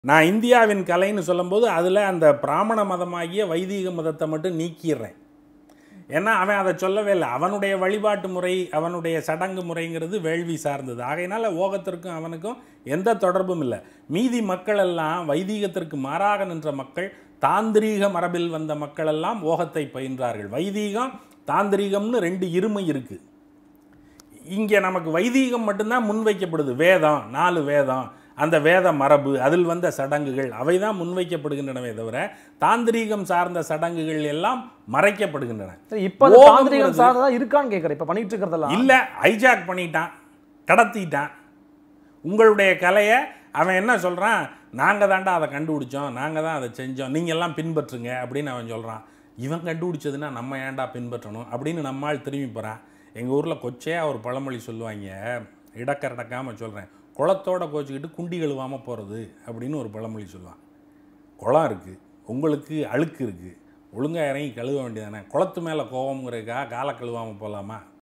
நான் இந்தியாவின் கலைன்னு சொல்லும்போது அதில் அந்த பிராமண மதமாகிய வைதீக மதத்தை மட்டும் நீக்கிடுறேன் ஏன்னா அவன் அதை சொல்லவே இல்லை அவனுடைய வழிபாட்டு முறை அவனுடைய சடங்கு முறைங்கிறது வேள்வி சார்ந்தது ஆகையினால ஓகத்திற்கும் அவனுக்கும் எந்த தொடர்பும் இல்லை மீதி மக்கள் எல்லாம் வைதீகத்திற்கு மாறாக நின்ற மக்கள் தாந்திரீக மரபில் வந்த மக்கள் எல்லாம் ஓகத்தை பயின்றார்கள் வைதீகம் தாந்திரீகம்னு ரெண்டு இருமை இருக்குது இங்கே நமக்கு வைதீகம் மட்டும்தான் முன்வைக்கப்படுது வேதம் நாலு வேதம் அந்த வேத மரபு அதில் வந்த சடங்குகள் அவை தான் முன்வைக்கப்படுகின்றனவே தவிர தாந்திரீகம் சார்ந்த சடங்குகள் எல்லாம் மறைக்கப்படுகின்றன சரி, இப்ப அது ஓகம்ங்கிறது- தாந்திரிகம் சார்ந்ததா இருக்கான்னு கேக்குறேன் இப்ப பண்ணிட்டு இருக்கிறதெல்லாம் இல்லை ஹைஜாக் பண்ணிட்டான் கடத்திட்டான் உங்களுடைய கலையை அவன் என்ன சொல்கிறான் நாங்கள் தாண்டா அதை கண்டுபிடிச்சோம் நாங்கள் தான் அதை செஞ்சோம் நீங்கள் எல்லாம் பின்பற்றுங்க அப்படின்னு அவன் சொல்கிறான் இவன் கண்டுபிடிச்சதுன்னா நம்ம ஏன்டா பின்பற்றணும் அப்படின்னு நம்மால் திரும்பி போகிறான் எங்கள் ஊரில் கொச்சையாக ஒரு பழமொழி சொல்லுவாங்க இடக்கரடக்காமல் சொல்கிறேன் குளத்தோட கோச்சிக்கிட்டு குண்டி கழுவாமல் போகிறது அப்படின்னு ஒரு பழமொழி சொல்லுவான் குளம் இருக்குது உங்களுக்கு அழுக்கு இருக்குது ஒழுங்காக இறங்கி கழுவ வேண்டியதானே குளத்து மேலே கோவம்ங்கிறதுக்காக காலை கழுவாமல் போகலாமா